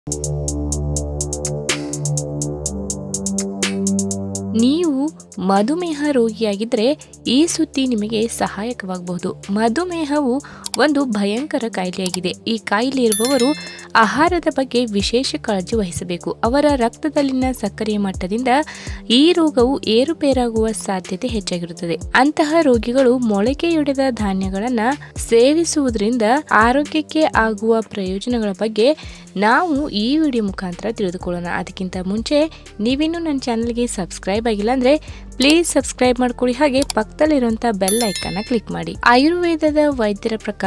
ನೀವು ಮಧುಮೇಹ ರೋಗಿಯಾಗಿದ್ದರೆ ಈ ಸುದ್ದಿ ನಿಮಗೆ ಸಹಾಯಕವಾಗಬಹುದು ಮಧುಮೇಹವು ಒಂದು ಭಯಂಕರ ಕಾಯಿಲೆಯಾಗಿದೆ ಈ ಕಾಯಿಲೆ ಇರುವವರು ಆಹಾರದ ಬಗ್ಗೆ ವಿಶೇಷ ಕಾಳಜಿ ವಹಿಸಬೇಕು ಅವರ ರಕ್ತದಲ್ಲಿನ ಸಕ್ಕರೆಯ ಮಟ್ಟದಿಂದ ಈ ರೋಗವು ಏರುಪೇರಾಗುವ ಸಾಧ್ಯತೆ ಹೆಚ್ಚಾಗಿರುತ್ತದೆ ಅಂತಹ ರೋಗಿಗಳು ಮೊಳಕೆಯೊಡೆದ ಧಾನ್ಯಗಳನ್ನು ಸೇವಿಸುವುದರಿಂದ ಆರೋಗ್ಯಕ್ಕೆ ಆಗುವ ಪ್ರಯೋಜನಗಳ ಬಗ್ಗೆ ನಾವು ಈ ವಿಡಿಯೋ ಮುಖಾಂತರ ತಿಳಿದುಕೊಳ್ಳೋಣ ಅದಕ್ಕಿಂತ ಮುಂಚೆ ನೀವಿನ್ನೂ ನನ್ನ ಚಾನಲ್ಗೆ ಸಬ್ಸ್ಕ್ರೈಬ್ ಆಗಿಲ್ಲ ಅಂದರೆ ಪ್ಲೀಸ್ ಸಬ್ಸ್ಕ್ರೈಬ್ ಮಾಡ್ಕೊಳ್ಳಿ ಹಾಗೆ ಪಕ್ಕದಲ್ಲಿರುವಂಥ ಬೆಲ್ ಐಕನ್ನ ಕ್ಲಿಕ್ ಮಾಡಿ ಆಯುರ್ವೇದದ ವೈದ್ಯರ ಪ್ರಕಾರ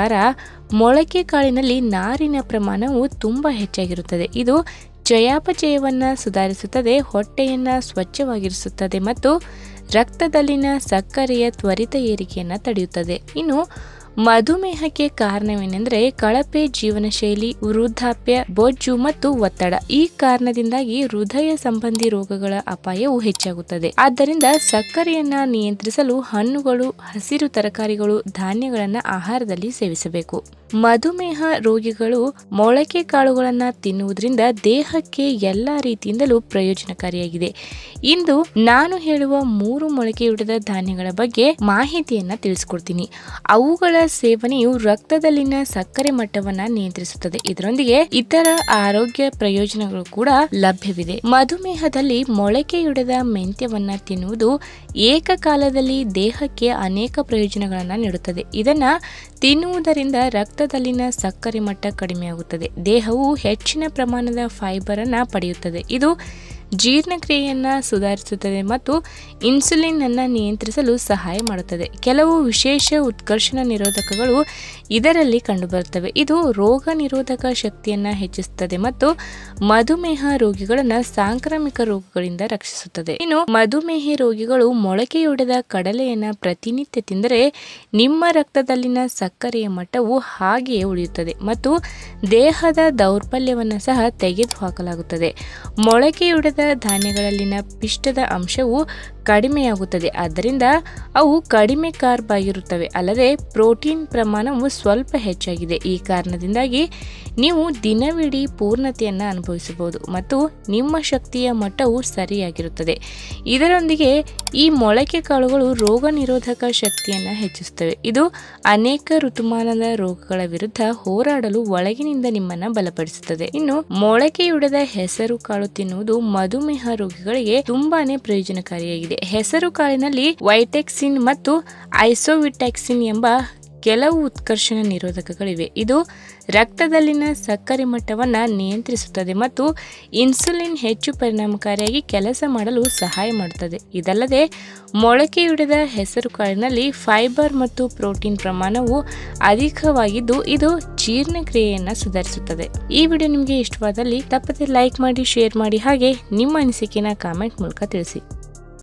ಮೊಳಕೆ ಕಾಳಿನಲ್ಲಿ ನಾರಿನ ಪ್ರಮಾಣವು ತುಂಬ ಹೆಚ್ಚಾಗಿರುತ್ತದೆ ಇದು ಚಯಾಪಚಯವನ್ನು ಸುಧಾರಿಸುತ್ತದೆ ಹೊಟ್ಟೆಯನ್ನು ಸ್ವಚ್ಛವಾಗಿರಿಸುತ್ತದೆ ಮತ್ತು ರಕ್ತದಲ್ಲಿನ ಸಕ್ಕರೆಯ ತ್ವರಿತ ಏರಿಕೆಯನ್ನು ತಡೆಯುತ್ತದೆ ಇನ್ನು ಮಧುಮೇಹಕ್ಕೆ ಕಾರಣವೇನೆಂದರೆ ಕಳಪೆ ಜೀವನ ಶೈಲಿ ವೃದ್ಧಾಪ್ಯ ಬೊಜ್ಜು ಮತ್ತು ಒತ್ತಡ ಈ ಕಾರಣದಿಂದಾಗಿ ಹೃದಯ ಸಂಬಂಧಿ ರೋಗಗಳ ಅಪಾಯವು ಹೆಚ್ಚಾಗುತ್ತದೆ ಆದ್ದರಿಂದ ಸಕ್ಕರೆಯನ್ನ ನಿಯಂತ್ರಿಸಲು ಹಣ್ಣುಗಳು ಹಸಿರು ತರಕಾರಿಗಳು ಧಾನ್ಯಗಳನ್ನು ಆಹಾರದಲ್ಲಿ ಸೇವಿಸಬೇಕು ಮಧುಮೇಹ ರೋಗಿಗಳು ಮೊಳಕೆ ಕಾಳುಗಳನ್ನು ತಿನ್ನುವುದರಿಂದ ದೇಹಕ್ಕೆ ಎಲ್ಲ ರೀತಿಯಿಂದಲೂ ಪ್ರಯೋಜನಕಾರಿಯಾಗಿದೆ ಇಂದು ನಾನು ಹೇಳುವ ಮೂರು ಮೊಳಕೆಯೊಡೆದ ಧಾನ್ಯಗಳ ಬಗ್ಗೆ ಮಾಹಿತಿಯನ್ನ ತಿಳಿಸ್ಕೊಡ್ತೀನಿ ಅವುಗಳ ಸೇವನೆಯು ರಕ್ತದಲ್ಲಿನ ಸಕ್ಕರೆ ಮಟ್ಟವನ್ನ ನಿಯಂತ್ರಿಸುತ್ತದೆ ಇದರೊಂದಿಗೆ ಇತರ ಆರೋಗ್ಯ ಪ್ರಯೋಜನಗಳು ಕೂಡ ಲಭ್ಯವಿದೆ ಮಧುಮೇಹದಲ್ಲಿ ಮೊಳಕೆಯೊಡೆದ ಮೆಂತ್ಯವನ್ನ ತಿನ್ನುವುದು ಏಕಕಾಲದಲ್ಲಿ ದೇಹಕ್ಕೆ ಅನೇಕ ಪ್ರಯೋಜನಗಳನ್ನು ನೀಡುತ್ತದೆ ಇದನ್ನ ತಿನ್ನುವುದರಿಂದ ರಕ್ತದಲ್ಲಿನ ಸಕ್ಕರೆ ಮಟ್ಟ ಕಡಿಮೆಯಾಗುತ್ತದೆ ದೇಹವು ಹೆಚ್ಚಿನ ಪ್ರಮಾಣದ ಫೈಬರ್ ಅನ್ನ ಪಡೆಯುತ್ತದೆ ಇದು ಜೀರ್ಣಕ್ರಿಯೆಯನ್ನ ಸುಧಾರಿಸುತ್ತದೆ ಮತ್ತು ಇನ್ಸುಲಿನ್ ಅನ್ನ ನಿಯಂತ್ರಿಸಲು ಸಹಾಯ ಮಾಡುತ್ತದೆ ಕೆಲವು ವಿಶೇಷ ಉತ್ಕರ್ಷಣ ನಿರೋಧಕಗಳು ಇದರಲ್ಲಿ ಕಂಡುಬರುತ್ತವೆ ಇದು ರೋಗ ನಿರೋಧಕ ಶಕ್ತಿಯನ್ನ ಹೆಚ್ಚಿಸುತ್ತದೆ ಮತ್ತು ಮಧುಮೇಹ ರೋಗಿಗಳನ್ನ ಸಾಂಕ್ರಾಮಿಕ ರೋಗಗಳಿಂದ ರಕ್ಷಿಸುತ್ತದೆ ಇನ್ನು ಮಧುಮೇಹ ರೋಗಿಗಳು ಮೊಳಕೆಯೊಡೆದ ಕಡಲೆಯನ್ನ ಪ್ರತಿನಿತ್ಯ ತಿಂದರೆ ನಿಮ್ಮ ರಕ್ತದಲ್ಲಿನ ಸಕ್ಕರೆಯ ಮಟ್ಟವು ಹಾಗೆಯೇ ಉಳಿಯುತ್ತದೆ ಮತ್ತು ದೇಹದ ದೌರ್ಬಲ್ಯವನ್ನು ಸಹ ತೆಗೆದುಹಾಕಲಾಗುತ್ತದೆ ಮೊಳಕೆಯೊಡೆದ ಧಾನ್ಯಗಳಲ್ಲಿನ ಪಿಷ್ಟದ ಅಂಶವು ಕಡಿಮೆಯಾಗುತ್ತದೆ ಆದ್ದರಿಂದ ಅವು ಕಡಿಮೆ ಕಾರ್ಬ್ ಆಗಿರುತ್ತವೆ ಅಲ್ಲದೆ ಪ್ರೋಟೀನ್ ಪ್ರಮಾಣವು ಸ್ವಲ್ಪ ಹೆಚ್ಚಾಗಿದೆ ಈ ಕಾರಣದಿಂದಾಗಿ ನೀವು ದಿನವಿಡೀ ಪೂರ್ಣತೆಯನ್ನು ಅನುಭವಿಸಬಹುದು ಮತ್ತು ನಿಮ್ಮ ಶಕ್ತಿಯ ಮಟ್ಟವು ಸರಿಯಾಗಿರುತ್ತದೆ ಇದರೊಂದಿಗೆ ಈ ಮೊಳಕೆ ಕಾಳುಗಳು ರೋಗ ನಿರೋಧಕ ಶಕ್ತಿಯನ್ನು ಹೆಚ್ಚಿಸುತ್ತವೆ ಇದು ಅನೇಕ ಋತುಮಾನದ ರೋಗಗಳ ವಿರುದ್ಧ ಹೋರಾಡಲು ಒಳಗಿನಿಂದ ನಿಮ್ಮನ್ನ ಬಲಪಡಿಸುತ್ತದೆ ಇನ್ನು ಮೊಳಕೆಯೊಡೆದ ಹೆಸರು ಕಾಳು ತಿನ್ನುವುದು ಮಧುಮೇಹ ರೋಗಿಗಳಿಗೆ ತುಂಬಾನೇ ಪ್ರಯೋಜನಕಾರಿಯಾಗಿದೆ ಹೆಸರು ಕಾಳಿನಲ್ಲಿ ವೈಟೆಕ್ಸಿನ್ ಮತ್ತು ಐಸೋವಿಟ್ಯಾಕ್ಸಿನ್ ಎಂಬ ಕೆಲವು ಉತ್ಕರ್ಷಣ ನಿರೋಧಕಗಳಿವೆ ಇದು ರಕ್ತದಲ್ಲಿನ ಸಕ್ಕರೆ ಮಟ್ಟವನ್ನು ನಿಯಂತ್ರಿಸುತ್ತದೆ ಮತ್ತು ಇನ್ಸುಲಿನ್ ಹೆಚ್ಚು ಪರಿಣಾಮಕಾರಿಯಾಗಿ ಕೆಲಸ ಮಾಡಲು ಸಹಾಯ ಮಾಡುತ್ತದೆ ಇದಲ್ಲದೆ ಮೊಳಕೆಯೊಡೆದ ಹೆಸರು ಕಾಳಿನಲ್ಲಿ ಫೈಬರ್ ಮತ್ತು ಪ್ರೋಟೀನ್ ಪ್ರಮಾಣವು ಅಧಿಕವಾಗಿದ್ದು ಇದು ಜೀರ್ಣಕ್ರಿಯೆಯನ್ನು ಸುಧಾರಿಸುತ್ತದೆ ಈ ವಿಡಿಯೋ ನಿಮಗೆ ಇಷ್ಟವಾದಲ್ಲಿ ತಪ್ಪದೆ ಲೈಕ್ ಮಾಡಿ ಶೇರ್ ಮಾಡಿ ಹಾಗೆ ನಿಮ್ಮ ಅನಿಸಿಕೆನ ಕಾಮೆಂಟ್ ಮೂಲಕ ತಿಳಿಸಿ